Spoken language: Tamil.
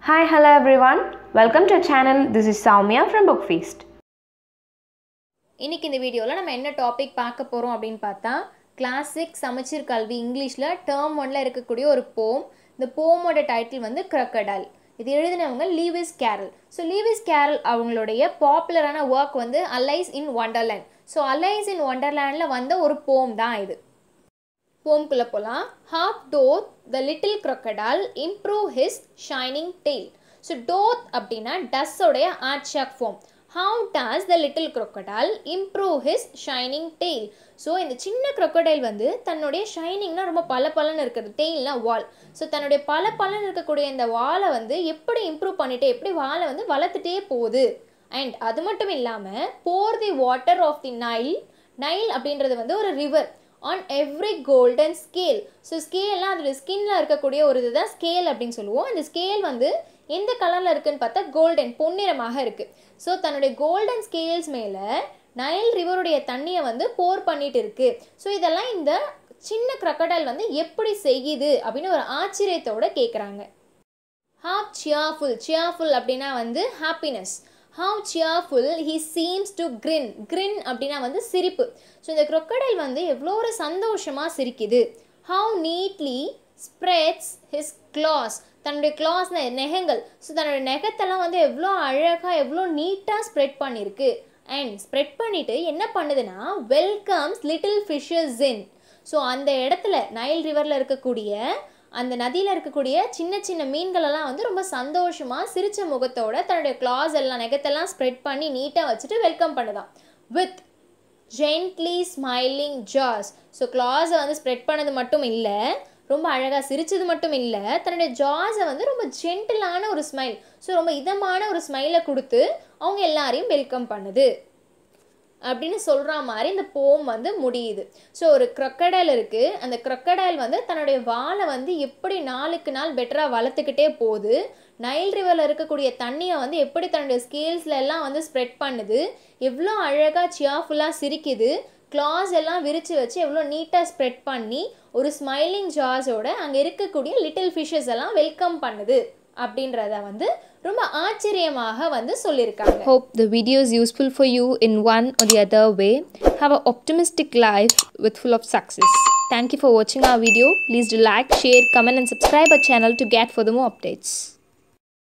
Hi, hello everyone. Welcome to our channel. This is Soumya from Book Feast. இன்னைக்கு இந்த வீடியோவில் நம்ம என்ன டாபிக் பார்க்க போகிறோம் அப்படின்னு பார்த்தா கிளாசிக் சமச்சீர் கல்வி இங்கிலீஷில் டேர்ம் ஒன்ல இருக்கக்கூடிய ஒரு போம் இந்த போமோட டைட்டில் வந்து crocodile இது எழுதினவங்க Lewis Carroll so Lewis Carroll அவங்களுடைய பாப்புலரான ஒர்க் வந்து Alice in Wonderland so Alice in ஒண்டர்லேண்டில் வந்த ஒரு போம் தான் இது போம்குள்ளே போகலாம் how doth the little crocodile improve his shining tail so doth அப்படின்னா டஸ்ஸோடைய archaic form how doth the little crocodile improve his shining tail so இந்த சின்ன crocodile வந்து தன்னுடைய ஷைனிங்னா ரொம்ப பல பலன்னு இருக்கிறது டெய்ல்னா வால் ஸோ தன்னுடைய பல பலன்னு இருக்கக்கூடிய இந்த வாலை வந்து எப்படி இம்ப்ரூவ் பண்ணிட்டே எப்படி வாலை வந்து வளர்த்துட்டே போகுது அண்ட் அது மட்டும் இல்லாமல் pour the water of the Nile Nile அப்படின்றது வந்து ஒரு river on every golden scale so ஸ்கேல்லாம் அதோட ஸ்கின்ல இருக்கக்கூடிய ஒரு இதுதான் ஸ்கேல் அப்படின்னு சொல்லுவோம் அந்த ஸ்கேல் வந்து எந்த கலரில் இருக்குன்னு பார்த்தா கோல்டன் பொன்னிறமாக இருக்குது ஸோ தன்னுடைய கோல்டன் ஸ்கேல்ஸ் மேலே நைல் ரிவருடைய தண்ணியை வந்து போர் பண்ணிட்டு இருக்கு ஸோ இதெல்லாம் இந்த சின்ன crocodile வந்து எப்படி செய்யுது அப்படின்னு ஒரு ஆச்சரியத்தோட கேட்குறாங்க ஹாவ் சியாஃபுல் சியாஃபுல் அப்படின்னா வந்து happiness how cheerful he seems to grin grin அப்படின்னா வந்து சிரிப்பு ஸோ இந்த crocodile வந்து எவ்வளோ ஒரு சந்தோஷமாக சிரிக்குது how neatly spreads his claws தன்னுடைய கிளாஸ்ன நெகங்கள் ஸோ தன்னுடைய நெகத்தெல்லாம் வந்து எவ்வளோ அழகாக எவ்வளோ நீட்டாக ஸ்ப்ரெட் பண்ணியிருக்கு அண்ட் ஸ்ப்ரெட் பண்ணிவிட்டு என்ன பண்ணுதுன்னா welcomes little fishes in so அந்த இடத்துல நைல் ரிவரில் இருக்கக்கூடிய அந்த நதியில் இருக்கக்கூடிய சின்ன சின்ன மீன்களெல்லாம் வந்து ரொம்ப சந்தோஷமாக சிரிச்ச முகத்தோட தன்னுடைய கிளாஸ் எல்லாம் நெகத்தெல்லாம் ஸ்ப்ரெட் பண்ணி நீட்டாக வச்சுட்டு வெல்கம் பண்ணுதான் with gently smiling jaws so கிளாஸை வந்து ஸ்ப்ரெட் பண்ணது மட்டும் இல்லை ரொம்ப அழகாக சிரிச்சது மட்டும் இல்லை தன்னுடைய ஜாஸை வந்து ரொம்ப ஜென்டிலான ஒரு ஸ்மைல் ஸோ ரொம்ப இதமான ஒரு ஸ்மைலை கொடுத்து அவங்க எல்லாரையும் வெல்கம் பண்ணுது அப்படின்னு சொல்கிற மாதிரி இந்த போம் வந்து முடியுது ஸோ ஒரு crocodile இருக்குது அந்த crocodile வந்து தன்னுடைய வாலை வந்து எப்படி நாளுக்கு நாள் பெட்டராக வளர்த்துக்கிட்டே போகுது நைல் ரிவரில் இருக்கக்கூடிய தண்ணியை வந்து எப்படி தன்னுடைய ஸ்கேல்ஸ்ல எல்லாம் வந்து ஸ்ப்ரெட் பண்ணுது எவ்வளோ அழகாக சியாஃபுல்லாக சிரிக்குது கிளாஸ் எல்லாம் விரித்து வச்சு எவ்வளோ நீட்டாக ஸ்ப்ரெட் பண்ணி ஒரு ஸ்மைலிங் ஜாஸோட அங்கே இருக்கக்கூடிய லிட்டில் ஃபிஷஸ் எல்லாம் வெல்கம் பண்ணுது அப்படின்றத வந்து ரொம்ப ஆச்சரியமாக வந்து சொல்லியிருக்காங்க Hope the video is useful for you in one or the other way. Have an optimistic life with full of success. Thank you for watching our video. Please do like, share, comment and subscribe our channel to get further more updates.